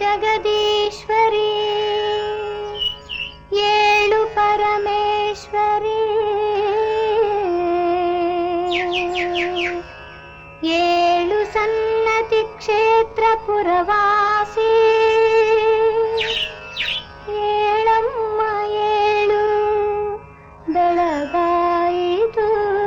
ಜಗದೀಶ್ವರಿ ಏಳು ಪರಮೇಶ್ವರಿ ಏಳು ಸನ್ನತಿ ಕ್ಷೇತ್ರ ಪುರವಾಸಿ ಏಳಮ್ಮ ಏಳು ಬೆಳಗಾಯಿತು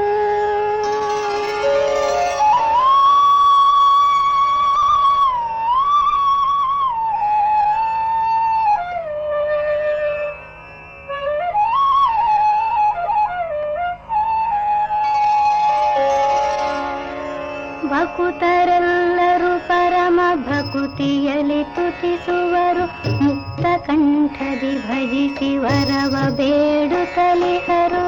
ಭಕುತರೆಲ್ಲರೂ ಪರಮ ಭಕುತಿಯಲಿ ತುತಿಸುವರು ಮುಕ್ತ ಕಂಠದಿ ಭಜಿಸಿ ವರವ ಬೇಡುತ್ತಲಿಹರು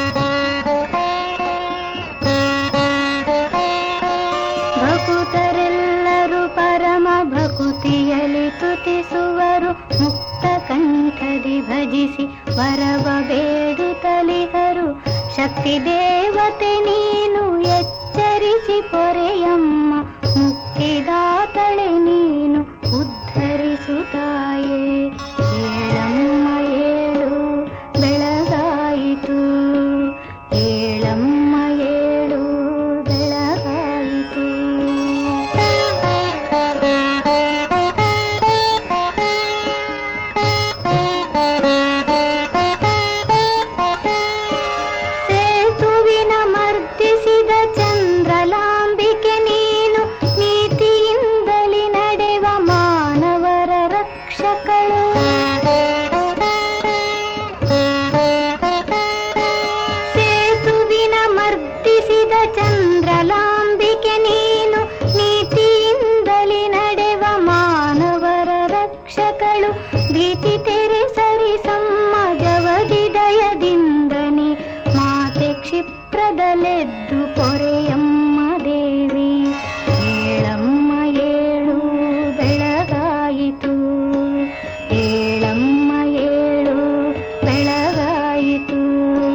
ಭಕುತರೆಲ್ಲರೂ ಪರಮ ಭಕುತಿಯಲಿ ತುತಿಸುವರು ಮುಕ್ತ ಕಂಠದಿ ಭಜಿಸಿ ವರವ ಬೇಡುತ್ತಲಿಹರು ಶಕ್ತಿ ದೇವತೆ ನೀನು ಎಚ್ಚರಿಸಿ ಪೊರೆಯಮ್ಮ ಮುಕ್ತಿದಾತಳೆ ನೀನು ಉದ್ಧರಿಸುತ್ತಾಯೇ ಏಳಮ್ಮ ಏಳು ಬೆಳಗಾಯಿತು ಏಳಮ್ಮ ಏಳು ಬೆಳಗಾಯಿತು ಸೇತುವಿನ ಮರ್ದಿಸಿದ ಚಂದ್ರಲಾಂಬಿಕೆ ನೀನು ನೀತಿಯಿಂದಲಿ ನಡೆವ ಮಾನವರ ರಕ್ಷಕಳು ಸೇತುವಿನ ಮರ್ದಿಸಿದ ಚಂದ್ರಲಾಂಬಿಕೆ ನೀನು ನೀತಿಯಿಂದಲಿ ನಡೆವ ಮಾನವರ ರಕ್ಷಕಳು ಭೀತಿ ತೆರೆ ಸರಿ ಸಮಾಜವದಿ ದಯದಿಂದನಿ ಮಾತೆ ಕ್ಷಿಪ್ರದಲೆದ್ದು ಪೊರೆಯಮ್ಮ ದೇವಿ ಏಳಮ್ಮ ಏಳು ಬೆಳಗಾಯಿತು ಏಳಮ್ಮ ಏಳು ಬೆಳಗಾಯಿತು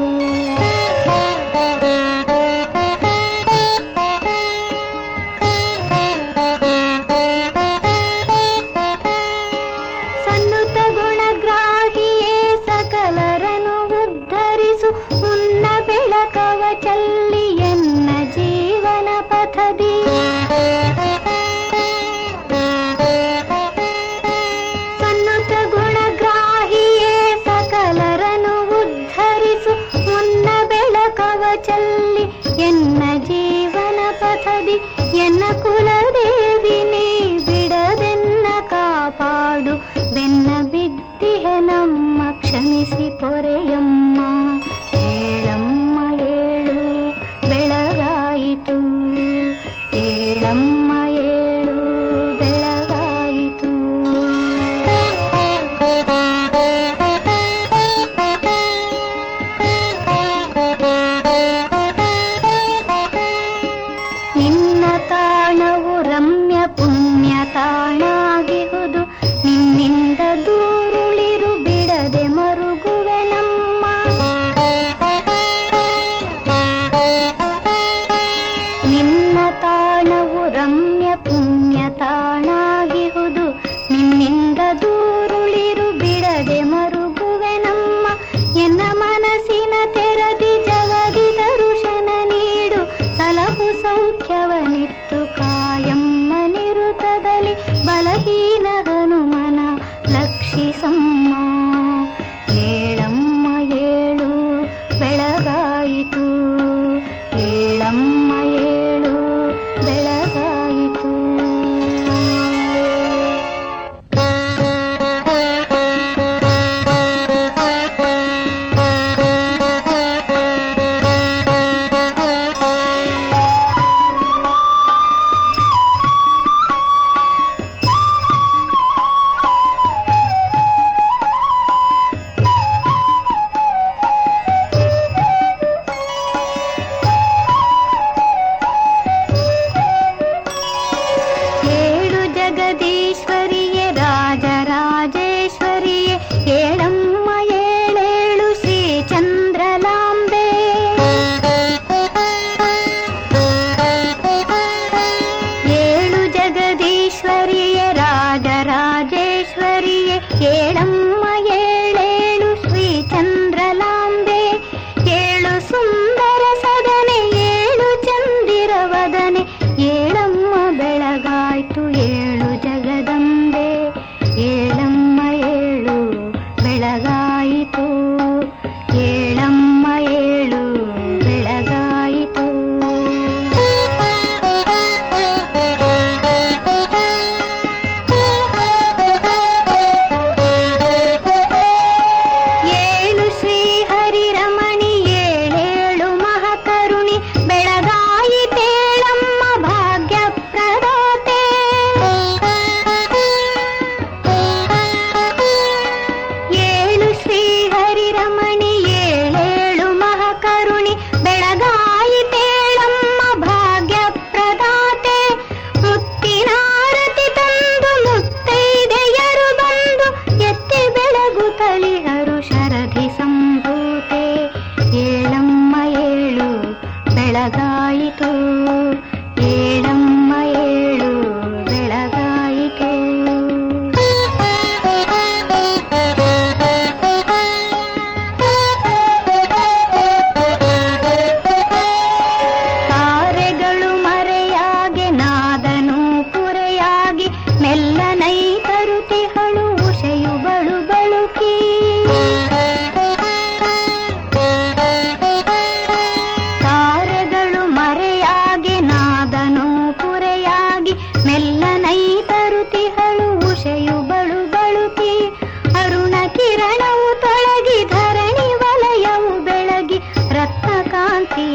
ಸನ್ನುತ ಗುಣಗ್ರಾಹಿಯೇ ಸಕಲರನು ಉದ್ಧರಿಸು ಉನ್ನ ಬೆಳಕವ ಚಲ್ಲಿ ಎನ್ನ ಜೀವನ ಪಥದಿ ಸನ್ನುತ ಗುಣಗ್ರಾಹಿಯೇ ಸಕಲರನು ಉದ್ಧರಿಸು ಉನ್ನ ಬೆಳಕವ ಚಲ್ಲಿ ಎನ್ನ ಜೀವನ ಪಥದಿ ಎನ್ನ ಕುಲದೇವಿ ನೀ ಬಿಡದೆನ್ನ ಕಾಪಾಡು ಬೆನ್ನ ಬಿದ್ದಿಹ ನಮ್ಮ ಕ್ಷಮಿಸಿ ಪೊರೆಯಮ್ಮ ಏಳಮ್ಮ ಏಳು ಬೆಳಗಾಯಿತು ಏಳಮ್ಮ ಏಳು ಬೆಳಗಾಯಿತು ನಿನ್ನ ತಾಣ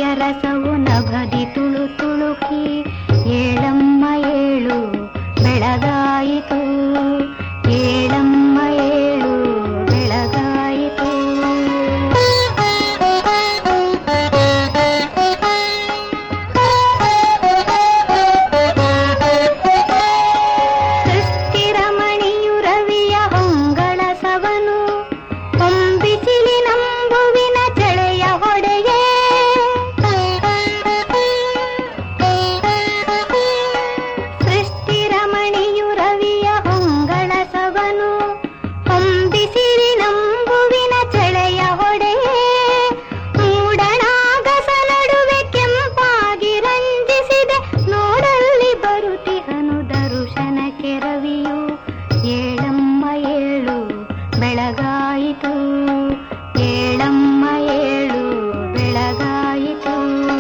ರಸವು ನಭದಿ ತುಳು ತುಳುಕಿ ಏಳಮ್ಮ ಏಳು ಬೆಳಗಾಯಿತು ಏಳಮ್ಮ ಏಳು ಬೆಳಗಾಯಿತು ಸೃಷ್ಟಿರಮಣಿಯು ರವಿಯ ಹೊಂಗಳಸವನು ಹೊಂಬಿಸಿಲಿ ನಂಬುವಿನ ಚಳೆಯ ಹೊಡೆಯೇ ಸೃಷ್ಟಿರಮಣಿಯು ರವಿಯ ಹೊಂಗಳಸವನು ಹೊಂಬಿಸಿರಿ ನಂಬುವಿನ ಚಳೆಯ ಹೊಡೆಯೇ ಮೂಡಣಾಗಸ ನಡುವೆ ಕೆಂಪಾಗಿ ರಂಜಿಸಿದೆ ನೋಡಲ್ಲಿ ಬರುತಿಹನು ದರುಶನಕ್ಕೆ ರವಿಯು ಏಳಮ್ಮ ಏಳು ಬೆಳಗಾಯಿತು ಏಳಮ್ಮ ಏಳು ಬೆಳಗಾಯಿತು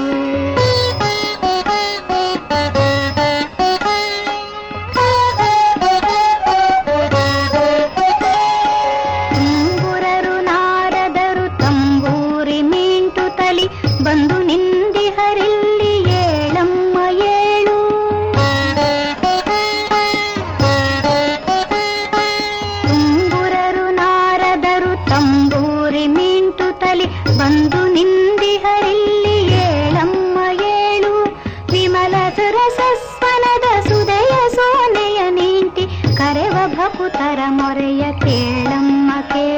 ತುಂಬುರರು ನಾರದರು ತಂಬೂರಿ ಮೀಂಟು ತಲಿ ಬಂದು ನಿಂದಿಹರಿಲ್ಲಿ ಏಳಮ್ಮ ಏಳು ತುಂಬುರರು ನಾರದರು ತಂಬೂರಿ ಮೀಂಟು ತಲಿ ಬಂದು ನಿಂದಿಹರಿಲ್ಲಿ ಏಳಮ್ಮ ಏಳು ವಿಮಲ ಸುರಸಸ್ವನದ ಸುದಯ ಸೋನೆಯ ನೀಂಟಿ ಕರೆವ ಭಕುತರ ಮೊರೆಯ ಕೇಳಮ್ಮ ಕೇಳು